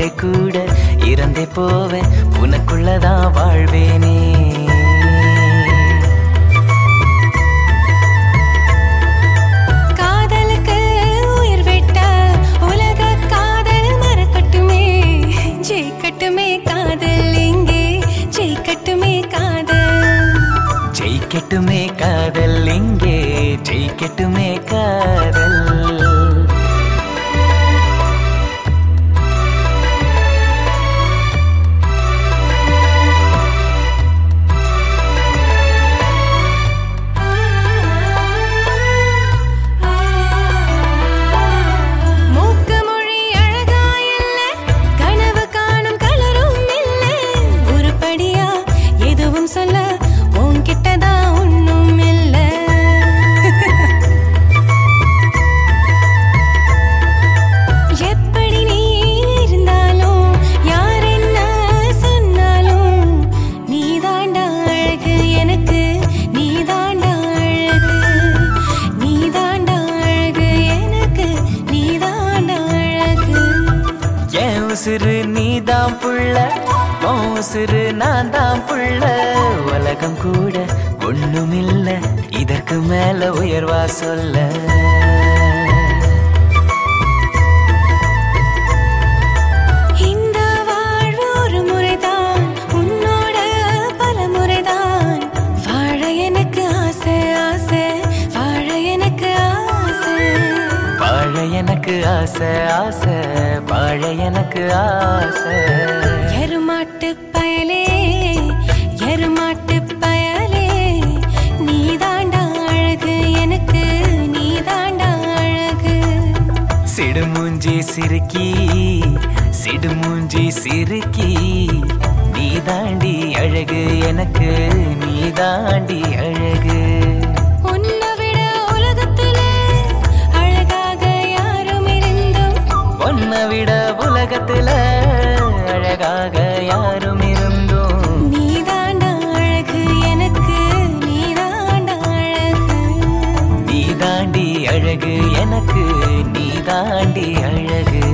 கூட இறந்தே போவேன் உனக்குள்ளதான் வாழ்வேனே காதலுக்கு உயிர் விட்ட உலக காதல் மறக்கட்டுமே ஜெயிக்கட்டுமே காதல் இங்கே ஜெயிக்கட்டுமே காதல் ஜெயிக்கட்டுமே காதல் இங்கே ஜெயிக்கட்டுமே காதல் மூக்கு மொழி அழகா இல்ல கனவு காணும் கலரும் இல்ல உருப்படியா எதுவும் சொல்ல உன்கிட்டதான் ஒண்ணும் இல்ல எப்படி நீ இருந்தாலும் யார் என்ன சொன்னாலும் நீ தாண்டா அழகு எனக்கு நீ தாண்டா அழகு நீ தாண்டா அழகு எனக்கு நீ தாண்டா அழகு என் உசுறு நீதான் புள்ள உன் உசுறு நான் தான் புள்ள உலகம் கூட ஒண்ணுமில்ல இதற்கு மேல உயர்வா சொல்ல இந்த வாழ்வு ஒரு முறைதான் உன்னோட பல முறைதான் வாழ எனக்கு ஆசை ஆசை வாழ எனக்கு ஆசை வாழ எனக்கு ஆசை ஆசை வாழ எனக்கு ஆசை எருமாட்டு பயலே எருமாட்டு பயலே நீ தாண்டா அழகு எனக்கு நீ தாண்டா அழகு சிடுமூஞ்சி சிறுக்கி சிடுமூஞ்சி சிறுக்கி நீ தாண்டி அழகு எனக்கு நீ தாண்டி அழகு உன்னை விட உலகத்துல அழகாக யாரும் இருந்தும் உன்னை விட உலகத்துல அழகாக யாரும் இருந்தோம் நீ தாண்டா அழகு எனக்கு நீ தாண்டா அழகு நீ தாண்டி அழகு எனக்கு நீ தாண்டி அழகு